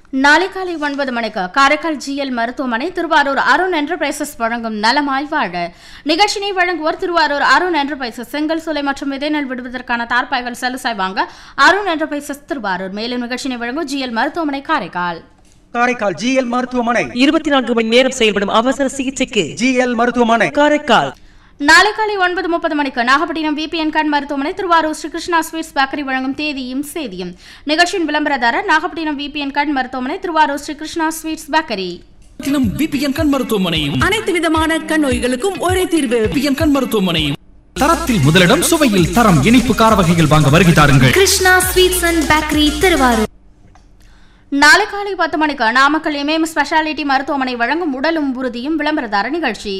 நாளை காலை ஒன்பது மணிக்கு காரைக்கால் ஜிஎல் மருத்துவமனை திருவாரூர் அருண் என்டர்பிரைசஸ் வழங்கும் நலமாய் வாழ நிகழ்ச்சினை வழங்குவோர் திருவாரூர் அருண் என்டர்பிரைசஸ் செங்கல் சூளை மற்றும் விதைநெல் விடுவதற்கான தார்பாய்கள் சலுசாய் வாங்க அருண் என்டர்பிரைசஸ் திருவாரூர் மேலும் நிகழ்ச்சினை வழங்கும் ஜிஎல் மருத்துவமனை காரைக்கால் காரைக்கால் ஜிஎல் மருத்துவமனை இருபத்தி நான்கு மணி நேரம் செயல்படும் அவசர சிகிச்சைக்கு ஜிஎல் மருத்துவமனை காரைக்கால் நாளை காலை ஒன்பது முப்பது மணிக்கு நாகப்பட்டினம் விபிஎன் கண் மருத்துவமனை திருவாரூர் ஸ்ரீகிருஷ்ணா ஸ்வீட்ஸ் பேக்கரி வழங்கும் தேதியும் செய்தியும் நிகழ்ச்சியின் விளம்பரதாரர் நாகப்பட்டினம் விபிஎன் கண் மருத்துவமனை திருவாரூர் ஸ்ரீகிருஷ்ணா ஸ்வீட்ஸ் பேக்கரி தினம் விபிஎன் கண் மருத்துவமனையும் அனைத்து விதமான கண் நோய்களுக்கும் ஒரே தீர்வு விபிஎன் கண் மருத்துவமனையும் தரத்தில் முதலிடம் சுவையில் தரம் இனிப்பு கார வகைகள் வாங்க வருகை தாருங்கள் Krishna sweets and bakery Thiruvarur நாளை காலை பத்து மணிக்கு நாமக்கல் எம்ஏஎம் ஸ்பெஷாலிட்டி மருத்துவமனை வழங்கும் உடலும் உறுதியும் விளம்பரதார நிகழ்ச்சி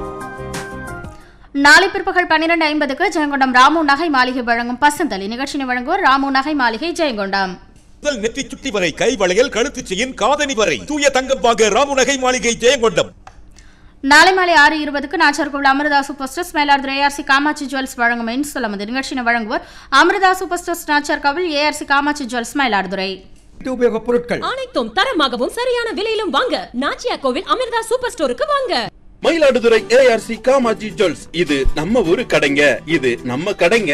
நாளை பிற்பகல் பன்னிரண்டு ஐம்பதுக்கு ஜெயங்கொண்டம் ராமு நகை மாளிகை வழங்கும் பசந்தலி நிகழ்ச்சினை வழங்குவோர் ராமு நகை மாளிகை ஜெயங்கொண்டம் முதல் நெற்றி சுட்டி வரை கை வளையல் கழுத்து செயின் காதணி வரை தூய தங்கம் வாங்க ராமுநகை மாளிகை ஜெயங்கொண்டம் நாளை மாலை ஆறு இருபதுக்கு Nachiyarkoil Amirtha super stores Mayiladuthurai ARC Kamatchi jewels வழங்கும் இன்சுலமது நிகழ்ச்சினை வழங்குவோர் Amirtha super stores Nachiyarkoil ARC Kamatchi jewels Mayiladuthurai வீட்டு உபயோகப் பொருட்கள் அனைத்தும் தரமாகவும் சரியான விலையிலும் வாங்க நாச்சியா கோவில் அமிர்தா சூப்பர் ஸ்டோருக்கு வாங்க மயிலாடுதுறை ஏஆர்சி காமாஜி ஜுவல்ஸ் இது நம்ம ஊரு கடைங்க இது நம்ம கடைங்க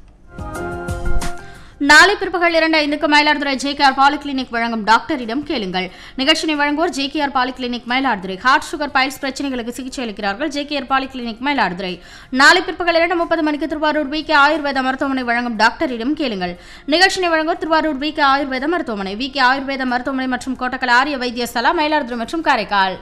நாளை பிற்பகல் இரண்டு ஐந்துக்கு மயிலாடுதுறை ஜேகேஆர் பாலிகிளினிக் வழங்கும் டாக்டரிடம் கேளுங்கள் நிகழ்ச்சினை வழங்குவோர் JKR polyclinic Mayiladuthurai heart sugar piles பிரச்சனைகளுக்கு சிகிச்சை அளிக்கிறார்கள் ஜேகேஆர் பாலிகிளினிக் மயிலாடுதுறை நாளை பிற்பகல் இரண்டு முப்பது மணிக்கு திருவாரூர் வி கே ஆயுர்வேத மருத்துவமனை வழங்கும் டாக்டரிடம் கேளுங்கள் நிகழ்ச்சினை வழங்குவோர் திருவாரூர் வி கே ஆயுர்வேத மருத்துவமனை வி கே ஆயுர்வேத மருத்துவமனை மற்றும் கோட்டக்கல் ஆரிய வைத்தியசாலா மயிலாடுதுறை மற்றும் காரைக்கால்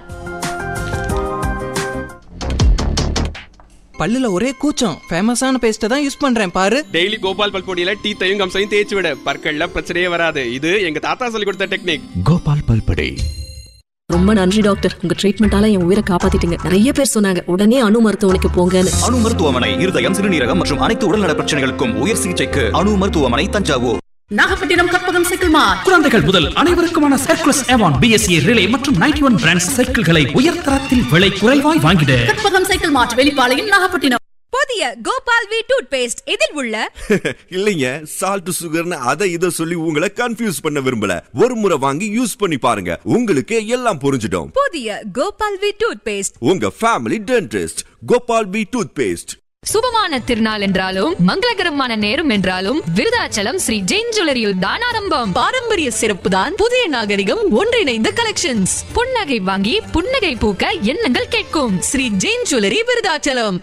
பல்லுல ஒரே கூச்சம் ஃபேமஸான பேஸ்ட்டை தான் யூஸ் பண்றேன் பாரு டெய்லி கோபால் பல்பொடியில டீத்தையும் கம்சையும் தேய்ச்சி விட பற்கள்ல பிரச்சனையே வராது இது எங்க தாத்தா சொல்லி கொடுத்த டெக்னிக் கோபால் பல்படை ரொம்ப நன்றி டாக்டர் உங்க ட்ரீட்மெண்டால என் உயிரை காப்பாத்திட்டீங்க நிறைய பேர் சொன்னாங்க உடனே அணு மருத்துவமனைக்கு போங்கன்னு அணு மருத்துவமனை இருதயம் சிறுநீரகம் மற்றும் அனைத்து உடல்நல பிரச்சனைகளுக்கும் உயர் சிகிச்சைக்கு அணு மருத்துவமனை தஞ்சாவூர் நாகப்பட்டினம் கற்பகம் சைக்கிள் மார்ட் குழந்தைகள் முதல் அனைவருக்குமான சர்க்குலஸ் எவான் பிஎஸ்சி ரிலே மற்றும் நைன்டி ஒன் பிராண்ட் சைக்கிள்களை உயர்தரத்தில் விலை குறைவாய் வாங்கிட கற்பகம் சைக்கிள் மார்ட் வெளிப்பாளையம் நாகப்பட்டினம் புதிய கோபால் வி டூத் பேஸ்ட் இதில் உள்ள இல்லைங்க சால்ட் சுகர்னு அதை இதை சொல்லி உங்களை கன்ஃபியூஸ் பண்ண விரும்பல ஒரு முறை வாங்கி யூஸ் பண்ணி பாருங்க உங்களுக்கு எல்லாம் புரிஞ்சிடும் புதிய கோபால் வி டூத் பேஸ்ட் உங்க family dentist Gopal B toothpaste சுபமான திருநாள் என்றாலும் மங்களகரமான நேரம் என்றாலும் விருதாச்சலம் ஸ்ரீ ஜெயின் ஜுவல்லரியில் தான் ஆரம்பம் பாரம்பரிய சிறப்பு தான் புதிய நாகரிகம் ஒன்றிணைந்த கலெக்ஷன்ஸ் புன்னகை வாங்கி புன்னகை பூக்க எண்ணங்கள் கேட்கும் ஸ்ரீ ஜெயின் ஜுவல்லரி விருதாச்சலம்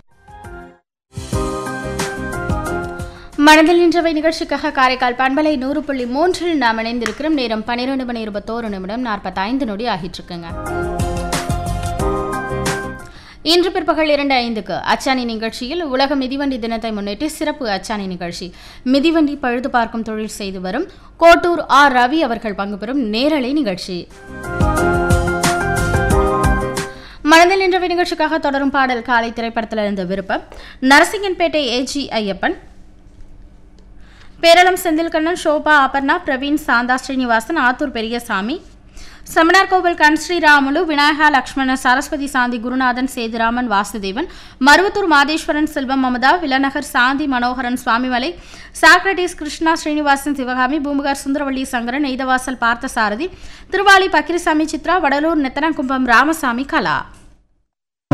மனதில் நின்றவை நிகழ்ச்சிக்காக காரைக்கால் பண்பலை நூறு புள்ளி மூன்றில் நாம் இணைந்திருக்கிறோம் நேரம் பன்னிரெண்டு மணி இருபத்தோரு நிமிடம் நாற்பத்தைந்து நொடி ஆகிட்டு இருக்குங்க இன்று பிற்பகல் இரண்டு ஐந்துக்கு அச்சாணி நிகழ்ச்சியில் உலக மிதிவண்டி தினத்தை முன்னிட்டு சிறப்பு அச்சாணி நிகழ்ச்சி மிதிவண்டி பழுது பார்க்கும் தொழில் செய்து வரும் கோட்டூர் ஆர் ரவி அவர்கள் பங்கு பெறும் நேரலை நிகழ்ச்சி மனதில் நின்றவை நிகழ்ச்சிக்காக தொடரும் பாடல் காலை திரைப்படத்தில் இருந்த விருப்பம் நரசிங்கன்பேட்டை ஏஜி ஐயப்பன் பேரளம் செந்தில்கண்ணன் ஷோபா அபர்ணா பிரவீன் சாந்தா ஸ்ரீனிவாசன் ஆத்தூர் பெரியசாமி செமினார் கோவில் கண் ஸ்ரீராமுலு விநாயகா லக்ஷ்மண சரஸ்வதி சாந்தி குருநாதன் சேதுராமன் வாசுதேவன் மருவத்தூர் மாதேஸ்வரன் செல்வம் மமதா விலநகர் சாந்தி மனோகரன் சுவாமிமலை சாக்ரட்டிஸ் கிருஷ்ணா ஸ்ரீனிவாசன் சிவகாமி பூம்புகார் சுந்தரவள்ளி சங்கரன் நெய்தவாசல் பார்த்தசாரதி திருவாளி பக்கிரிசாமி சித்ரா வடலூர் நெத்தனகும்பம் ராமசாமி கலா